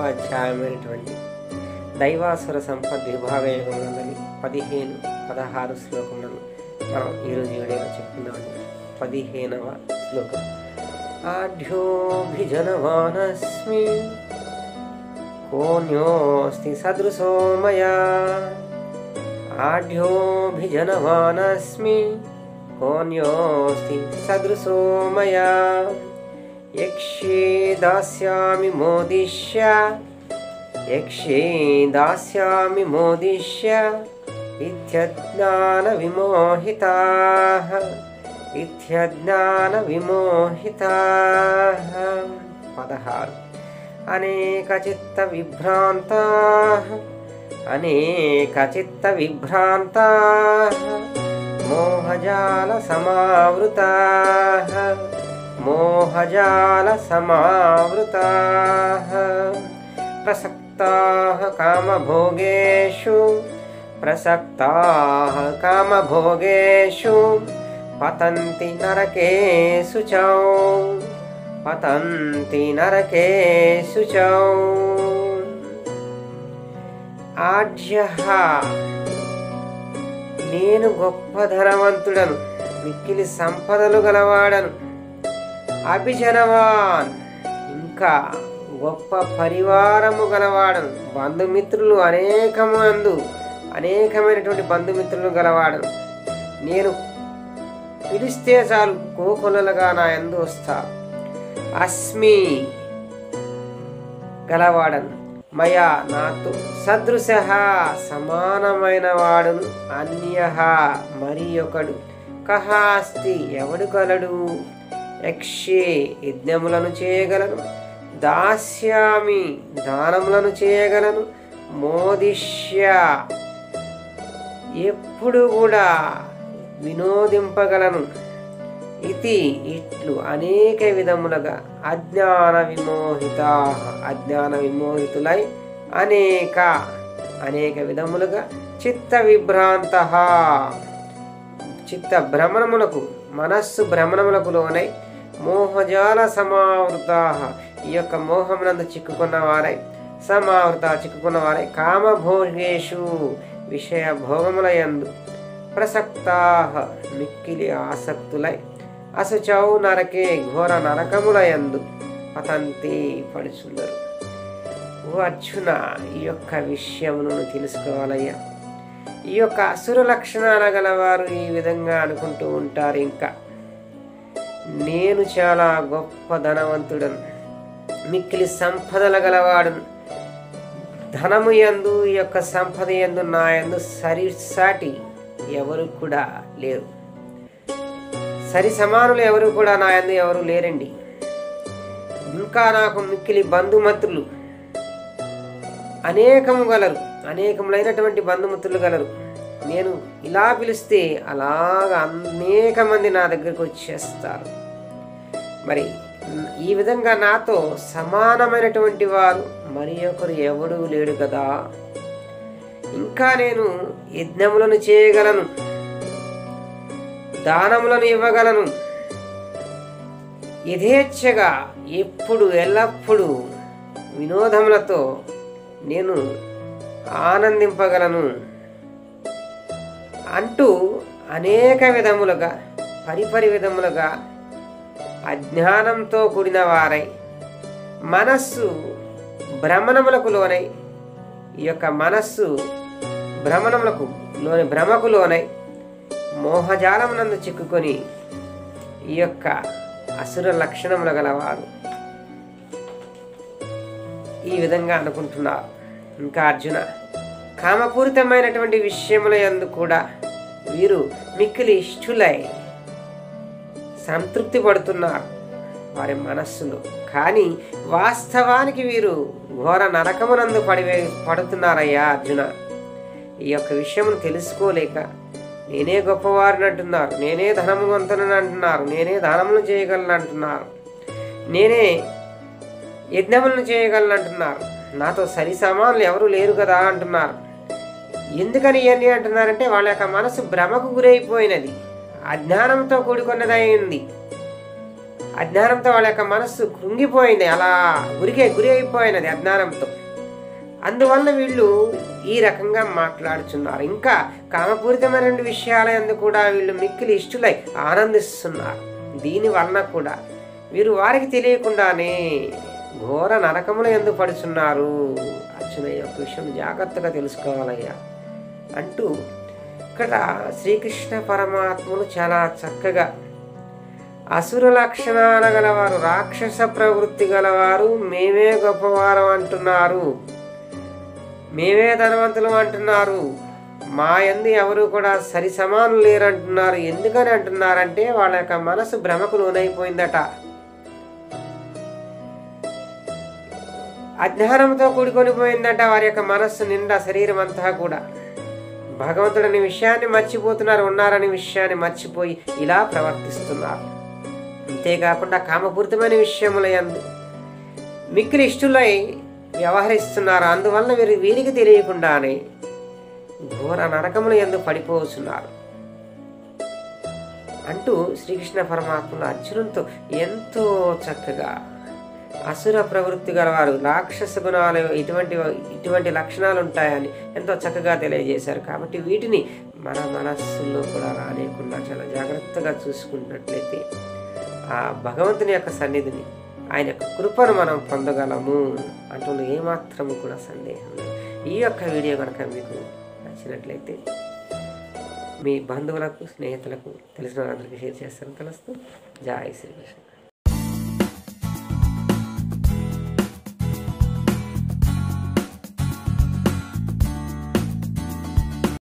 అధ్యాయమైనటువంటి దైవాసుర సంపద్ విభాగ యోగంలోని పదిహేను పదహారు శ్లోకములను మనం ఈరోజు వీడియోలో చెప్పుకుందామండి పదిహేనవ శ్లోకం ఆఢ్యోభిజనవానస్మి కోన్యోస్తి సదృశో మయా ఆఢ్యోభిజనవానస్మి కోన్యోస్తి సదృశో మయా యక్షే దాస్యామి మోదిష్య యక్షే దాస్యామి మోదిష్య ఇత్యజ్ఞాన విమోహితా ఇత్యజ్ఞాన విమోహితా పదహారు అనేక చిత్త విభ్రాంతా అనేక చిత్త విభ్రాంతా మోహజాల సమావృతా మోహజాల సమావృతా ప్రసక్తా కామభోగేషు ప్రసక్తా కామభోగేషు పతంతి నరకేషు చౌ పతంతి నరకేషు చౌ ఆఢ్య నేను గొప్ప ధనవంతుడను మిక్కిలి సంపదలు గలవాడను అభిజనవాన్ ఇంకా గొప్ప పరివారము గలవాడను బంధుమిత్రులు అనేకమందు అనేకమైనటువంటి బంధుమిత్రులు గలవాడను నేను పిలిస్తే చాలు కోకొలలుగా నా ఎందు వస్తా అస్మి గలవాడను మయా నాతో సదృశ సమానమైన వాడును అన్య మరి ఒకడు కహాస్తి ఎవడు కలడు యక్షే యజ్ఞములను చేయగలను దాస్యామి దానములను చేయగలను మోదిష్య ఎప్పుడు కూడా వినోదింపగలను ఇది ఇట్లు అనేక విధములుగా అజ్ఞాన విమోహిత అజ్ఞాన విమోహితులై అనేక అనేక విధములుగా చిత్త విభ్రాంత చిత్త భ్రమణములకు మనస్సు భ్రమణములకు లోనై మోహజాల సమావృత ఈ యొక్క మోహమునందు చిక్కుకున్న వారై సమావృత చిక్కుకున్న వారై కామభోగేషు విషయ భోగములయందు ప్రసక్తా మిక్కిలి ఆసక్తులై అసుచౌ నరకే ఘోర నరకములయందు పతంతి పడుచుందరు ఓ అర్జున ఈ యొక్క విషయమును తెలుసుకోవాలయ్యా ఈ యొక్క అసుర లక్షణాల గలవారు ఈ విధంగా అనుకుంటూ ఉంటారు ఇంకా నేను చాలా గొప్ప ధనవంతుడను మిక్కిలి సంపదల గలవాడును ధనము యందు ఈ యొక్క సంపద యందు నా యందు సరిసాటి ఎవరు కూడా లేరు సరి సమానులు ఎవరు కూడా నా యందు ఎవరు లేరండి ఇంకా నాకు మిక్కిలి బంధుమిత్రులు అనేకము గలరు అనేకములైనటువంటి బంధుమిత్రులు గలరు నేను ఇలా పిలిస్తే అలాగా అనేక మంది నా దగ్గరకు వచ్చేస్తారు మరి ఈ విధంగా నాతో సమానమైనటువంటి వారు మరి ఒకరు ఎవడు లేడు కదా ఇంకా నేను యజ్ఞములను చేయగలను దానములను ఇవ్వగలను యథేచ్ఛగా ఎప్పుడు ఎల్లప్పుడూ వినోదములతో నేను ఆనందింపగలను అంటూ అనేక విధములుగా పరిపరి విధములుగా అజ్ఞానంతో కూడిన వారై మనస్సు భ్రమణములకు లోనై ఈ యొక్క మనస్సు భ్రమణములకు లోని భ్రమకు లోనై మోహజాలమునందు చిక్కుకొని ఈ యొక్క అసుర లక్షణములు గలవారు ఈ విధంగా అనుకుంటున్నారు ఇంకా అర్జున కామపూరితమైనటువంటి విషయముల యందు కూడా వీరు మిక్కిలి ఇష్టులై సంతృప్తి పడుతున్నారు వారి మనస్సులో కానీ వాస్తవానికి వీరు ఘోర నరకమునందు పడివే పడుతున్నారయ్యా అర్జున ఈ యొక్క విషయమును తెలుసుకోలేక నేనే గొప్పవారిని అంటున్నారు నేనే ధనవంతులను అంటున్నారు నేనే దానములు చేయగలను అంటున్నారు నేనే యజ్ఞములను చేయగలను అంటున్నారు నాతో సరి సమానులు ఎవరు లేరు కదా అంటున్నారు ఎందుకని ఇవన్నీ అంటున్నారంటే వాళ్ళ యొక్క మనసు భ్రమకు గురైపోయినది అజ్ఞానంతో కూడుకున్నదై ఉంది అజ్ఞానంతో వాళ్ళ యొక్క మనస్సు కృంగిపోయింది అలా గురికే గురి అయిపోయినది అజ్ఞానంతో అందువల్ల వీళ్ళు ఈ రకంగా మాట్లాడుచున్నారు ఇంకా కామపూరితమైన విషయాల యందు కూడా వీళ్ళు మిక్కిలి ఇష్టలై ఆనందిస్తున్నారు దీని వలన కూడా వీరు వారికి తెలియకుండానే ఘోర నరకముల ఎందు పడుచున్నారు అర్జున ఈ యొక్క విషయం జాగ్రత్తగా తెలుసుకోవాలయ్యా అంటూ ఇక్కడ శ్రీకృష్ణ పరమాత్ములు చాలా చక్కగా అసుర లక్షణాల గలవారు రాక్షస ప్రవృత్తి గలవారు మేమే గొప్పవారం అంటున్నారు మేమే ధనవంతులు అంటున్నారు మా ఎందు ఎవరు కూడా సరి సమానులు లేరంటున్నారు ఎందుకని అంటున్నారంటే వాళ్ళ యొక్క మనసు భ్రమకు లోనైపోయిందట అజ్ఞానంతో కూడుకొని పోయిందట వారి యొక్క మనస్సు నిండా శరీరం అంతా కూడా భగవంతుడని విషయాన్ని మర్చిపోతున్నారు ఉన్నారనే విషయాన్ని మర్చిపోయి ఇలా ప్రవర్తిస్తున్నారు అంతేకాకుండా కామపూరితమైన విషయముల యందు మిక్కిలి ఇష్టలై వ్యవహరిస్తున్నారు అందువలన వీరి వీరికి తెలియకుండానే ఘోర నరకముల ఎందు పడిపోతున్నారు అంటూ శ్రీకృష్ణ పరమాత్మలు అర్జునునితో ఎంతో చక్కగా అసుర ప్రవృత్తి గలవారు రాక్షస గుణాలు ఇటువంటి ఇటువంటి లక్షణాలు ఉంటాయని ఎంతో చక్కగా తెలియజేశారు కాబట్టి వీటిని మన మనస్సులో కూడా రానియకుండా చాలా జాగ్రత్తగా చూసుకున్నట్లయితే ఆ భగవంతుని యొక్క సన్నిధిని ఆయన యొక్క కృపను మనం పొందగలము అంటూ ఏమాత్రము కూడా సందేహం లేదు ఈ యొక్క వీడియో కనుక మీకు నచ్చినట్లయితే మీ బంధువులకు స్నేహితులకు తెలిసిన వాళ్ళందరికీ షేర్ చేస్తారని తెలుస్తూ జై శ్రీకృష్ణ